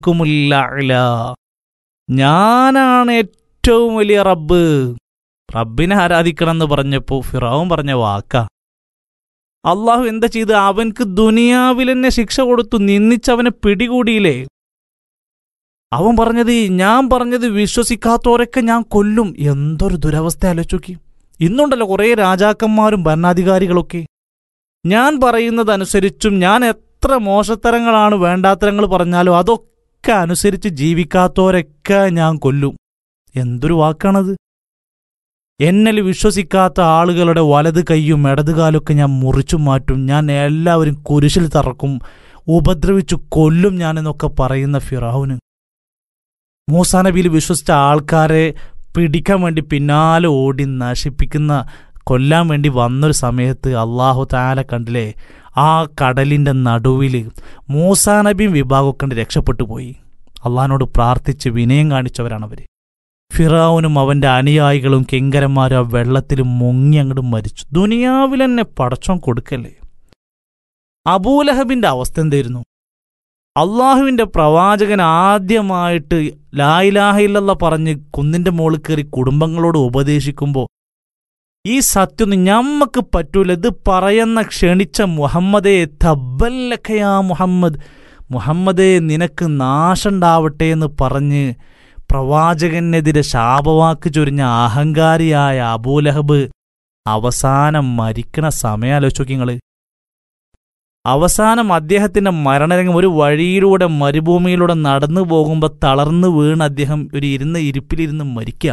റബ്ബുക്കുമുല്ല ഞാനാണ് ഏറ്റവും വലിയ റബ്ബ് റബ്ബിനെ ആരാധിക്കണം എന്ന് പറഞ്ഞപ്പോൾ ഫിറാവും പറഞ്ഞ വാക്കാ അള്ളാഹു എന്താ ചെയ്ത് അവൻക്ക് ദുനിയാവിൽ തന്നെ ശിക്ഷ കൊടുത്തു നിന്നിച്ചവനെ പിടികൂടിയില്ലേ അവൻ പറഞ്ഞത് ഞാൻ പറഞ്ഞത് വിശ്വസിക്കാത്തവരൊക്കെ ഞാൻ കൊല്ലും എന്തൊരു ദുരവസ്ഥ ആലോചിക്കി ഇന്നുണ്ടല്ലോ കുറേ രാജാക്കന്മാരും ഭരണാധികാരികളൊക്കെ ഞാൻ പറയുന്നതനുസരിച്ചും ഞാൻ എത്ര മോശത്തരങ്ങളാണ് വേണ്ടാത്തരങ്ങൾ പറഞ്ഞാലും അതൊക്കെ അനുസരിച്ച് ജീവിക്കാത്തവരൊക്കെ ഞാൻ കൊല്ലും എന്തൊരു വാക്കാണത് എന്നിൽ വിശ്വസിക്കാത്ത ആളുകളുടെ വലത് കൈയും ഇടത് കാലൊക്കെ ഞാൻ മുറിച്ചു മാറ്റും ഞാൻ എല്ലാവരും കുരിശിൽ തറക്കും ഉപദ്രവിച്ചു കൊല്ലും ഞാനെന്നൊക്കെ പറയുന്ന ഫിറാവുന് മൂസാ നബിയിൽ വിശ്വസിച്ച ആൾക്കാരെ പിടിക്കാൻ വേണ്ടി പിന്നാലെ ഓടി നശിപ്പിക്കുന്ന കൊല്ലാൻ വേണ്ടി വന്നൊരു സമയത്ത് അള്ളാഹു താല കണ്ടില്ലേ ആ കടലിൻ്റെ നടുവിൽ മൂസാ നബിയും വിഭാഗമൊക്കെ കണ്ട് രക്ഷപ്പെട്ടു പോയി അള്ളഹാനോട് പ്രാർത്ഥിച്ച് വിനയം കാണിച്ചവരാണവർ ഫിറാവുനും അവന്റെ അനുയായികളും കിങ്കരന്മാരും ആ വെള്ളത്തിൽ മുങ്ങി അങ്ങോട്ട് മരിച്ചു ദുനിയാവിൽ തന്നെ പടച്ചോൻ കൊടുക്കല്ലേ അബൂലഹബിന്റെ അവസ്ഥ എന്തായിരുന്നു അള്ളാഹുവിന്റെ പ്രവാചകൻ ആദ്യമായിട്ട് ലായിലാഹില്ല പറഞ്ഞ് കുന്നിന്റെ മുകളിൽ കയറി കുടുംബങ്ങളോട് ഉപദേശിക്കുമ്പോൾ ഈ സത്യം ഞമ്മക്ക് പറ്റൂല ഇത് പറയുന്ന ക്ഷണിച്ച മുഹമ്മദേ തബ്ബല്ലക്കയാ മുഹമ്മദ് മുഹമ്മദേ നിനക്ക് നാശണ്ടാവട്ടെ എന്ന് പറഞ്ഞ് പ്രവാചകനെതിരെ ശാപവാക്ക് ചൊരിഞ്ഞ അഹങ്കാരിയായ അബൂലഹബ് അവസാനം മരിക്കണ സമയം ആലോചിച്ചു നിങ്ങള് അവസാനം അദ്ദേഹത്തിന്റെ മരണരംഗം ഒരു വഴിയിലൂടെ മരുഭൂമിയിലൂടെ നടന്നു പോകുമ്പോൾ തളർന്നു വീണ് അദ്ദേഹം ഒരു ഇരുന്ന ഇരിപ്പിലിരുന്ന് മരിക്കുക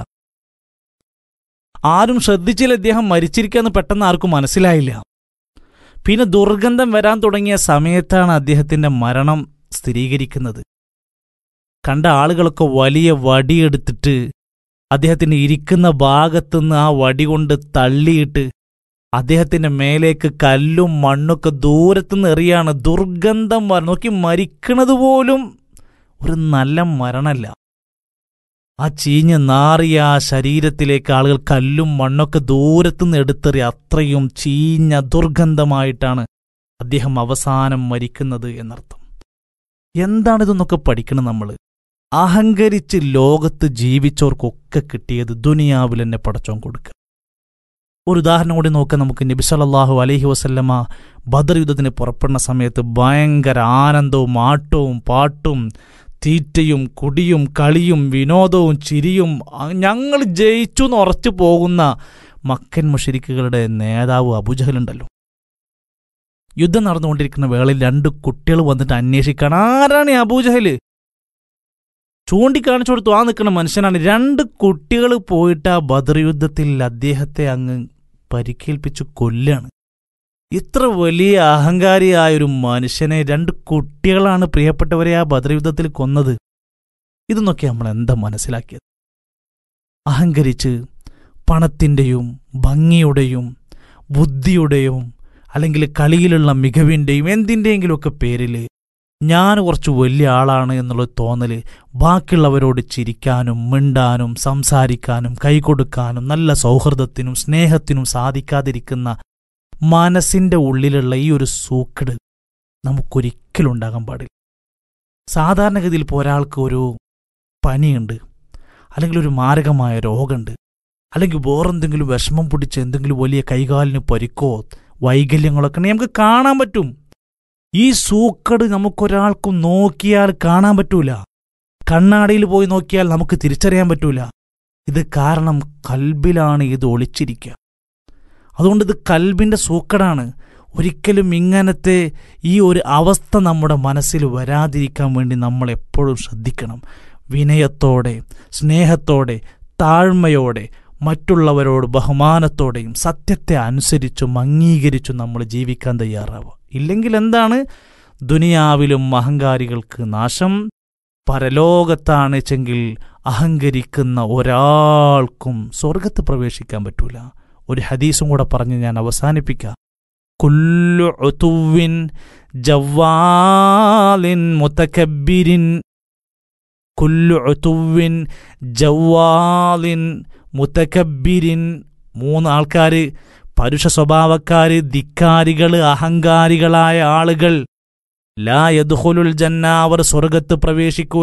ആരും ശ്രദ്ധിച്ചില്ല അദ്ദേഹം മരിച്ചിരിക്കാന്ന് പെട്ടെന്ന് ആർക്കും മനസ്സിലായില്ല പിന്നെ ദുർഗന്ധം വരാൻ തുടങ്ങിയ സമയത്താണ് അദ്ദേഹത്തിന്റെ മരണം സ്ഥിരീകരിക്കുന്നത് കണ്ട ആളുകളൊക്കെ വലിയ വടിയെടുത്തിട്ട് അദ്ദേഹത്തിന് ഇരിക്കുന്ന ഭാഗത്തുനിന്ന് ആ വടി കൊണ്ട് തള്ളിയിട്ട് അദ്ദേഹത്തിന്റെ മേലേക്ക് കല്ലും മണ്ണൊക്കെ ദൂരത്തുനിന്ന് എറിയാണ് ദുർഗന്ധം വര നോക്കി മരിക്കണത് പോലും ഒരു നല്ല മരണല്ല ആ ചീഞ്ഞ് നാറിയ ആ ശരീരത്തിലേക്ക് ആളുകൾ കല്ലും മണ്ണൊക്കെ ദൂരത്തുനിന്ന് എടുത്തെറി അത്രയും ചീഞ്ഞ ദുർഗന്ധമായിട്ടാണ് അദ്ദേഹം അവസാനം മരിക്കുന്നത് എന്നർത്ഥം എന്താണിതെന്നൊക്കെ പഠിക്കണം നമ്മൾ അഹങ്കരിച്ച് ലോകത്ത് ജീവിച്ചവർക്കൊക്കെ കിട്ടിയത് ദുനിയാവിൽ തന്നെ പടച്ചോൻ കൊടുക്കുക ഒരു ഉദാഹരണം കൂടി നോക്കാം നമുക്ക് നബി സല്ലല്ലാഹു അലൈഹി വസല്ലമ ബദർ യുദ്ധത്തിന് പുറപ്പെടുന്ന സമയത്ത് ഭയങ്കര ആനന്ദവും ആട്ടവും പാട്ടും തീറ്റയും കുടിയും കളിയും വിനോദവും ചിരിയും ഞങ്ങൾ ജയിച്ചു എന്ന് ഉറച്ചു പോകുന്ന മക്കൻ മുഷരിക്കുകളുടെ നേതാവ് അബുജഹലുണ്ടല്ലോ യുദ്ധം നടന്നുകൊണ്ടിരിക്കുന്ന വേളയിൽ രണ്ട് കുട്ടികൾ വന്നിട്ട് അന്വേഷിക്കണം ആരാണ് ഈ അബൂജഹല് ചൂണ്ടിക്കാണിച്ചു കൊടുത്തു ആ നിൽക്കുന്ന മനുഷ്യനാണ് രണ്ട് കുട്ടികൾ പോയിട്ട് ആ ബദർ യുദ്ധത്തിൽ അദ്ദേഹത്തെ അങ്ങ് പരിക്കേൽപ്പിച്ച് കൊല്ലാണ് ഇത്ര വലിയ അഹങ്കാരിയായ ഒരു മനുഷ്യനെ രണ്ട് കുട്ടികളാണ് പ്രിയപ്പെട്ടവരെ ആ ബദർ യുദ്ധത്തിൽ കൊന്നത് ഇതെന്നൊക്കെ നമ്മൾ എന്താ മനസ്സിലാക്കിയത് അഹങ്കരിച്ച് പണത്തിൻ്റെയും ഭംഗിയുടെയും ബുദ്ധിയുടെയും അല്ലെങ്കിൽ കളിയിലുള്ള മികവിൻ്റെയും എന്തിൻ്റെയെങ്കിലുമൊക്കെ പേരിൽ ഞാൻ കുറച്ച് വലിയ ആളാണ് എന്നുള്ള തോന്നല് ബാക്കിയുള്ളവരോട് ചിരിക്കാനും മിണ്ടാനും സംസാരിക്കാനും കൈകൊടുക്കാനും നല്ല സൗഹൃദത്തിനും സ്നേഹത്തിനും സാധിക്കാതിരിക്കുന്ന മനസ്സിന്റെ ഉള്ളിലുള്ള ഈ ഒരു സൂക്കട് നമുക്കൊരിക്കലും ഉണ്ടാകാൻ പാടില്ല സാധാരണഗതിയിൽ ഇപ്പോൾ ഒരാൾക്ക് ഒരു പനിയുണ്ട് അല്ലെങ്കിൽ ഒരു മാരകമായ രോഗമുണ്ട് അല്ലെങ്കിൽ വേറെന്തെങ്കിലും വിഷമം പിടിച്ച് എന്തെങ്കിലും വലിയ കൈകാലിന് പരിക്കോ വൈകല്യങ്ങളൊക്കെ ഉണ്ടെങ്കിൽ നമുക്ക് കാണാൻ പറ്റും ഈ സൂക്കട് നമുക്കൊരാൾക്കും നോക്കിയാൽ കാണാൻ പറ്റൂല കണ്ണാടിയിൽ പോയി നോക്കിയാൽ നമുക്ക് തിരിച്ചറിയാൻ പറ്റൂല ഇത് കാരണം കൽബിലാണ് ഇത് ഒളിച്ചിരിക്കുക അതുകൊണ്ട് ഇത് കൽബിന്റെ സൂക്കടാണ് ഒരിക്കലും ഇങ്ങനത്തെ ഈ ഒരു അവസ്ഥ നമ്മുടെ മനസ്സിൽ വരാതിരിക്കാൻ വേണ്ടി നമ്മൾ എപ്പോഴും ശ്രദ്ധിക്കണം വിനയത്തോടെ സ്നേഹത്തോടെ താഴ്മയോടെ മറ്റുള്ളവരോട് ബഹുമാനത്തോടെയും സത്യത്തെ അനുസരിച്ചും അംഗീകരിച്ചും നമ്മൾ ജീവിക്കാൻ തയ്യാറാവുക ഇല്ലെങ്കിൽ എന്താണ് ദുനിയാവിലും അഹങ്കാരികൾക്ക് നാശം പരലോകത്താണ് ചെങ്കിൽ അഹങ്കരിക്കുന്ന ഒരാൾക്കും സ്വർഗത്ത് പ്രവേശിക്കാൻ പറ്റൂല ഒരു ഹദീസും കൂടെ പറഞ്ഞ് ഞാൻ അവസാനിപ്പിക്കാം കുല്ലു ഉതുവിൻ ജവാലിൻ മുതക്കബിരിൻ കുല്ലു ഉതുവിൻ ജവാലിൻ മുതക്കബിരിൻ മൂന്ന് ആൾക്കാർ പരുഷ സ്വഭാവക്കാര് ധിക്കാരികള് അഹങ്കാരികളായ ആളുകൾ ലാ യദ്ഖുലുൽ ജന്ന അവർ സ്വർഗത്ത് പ്രവേശിക്കൂ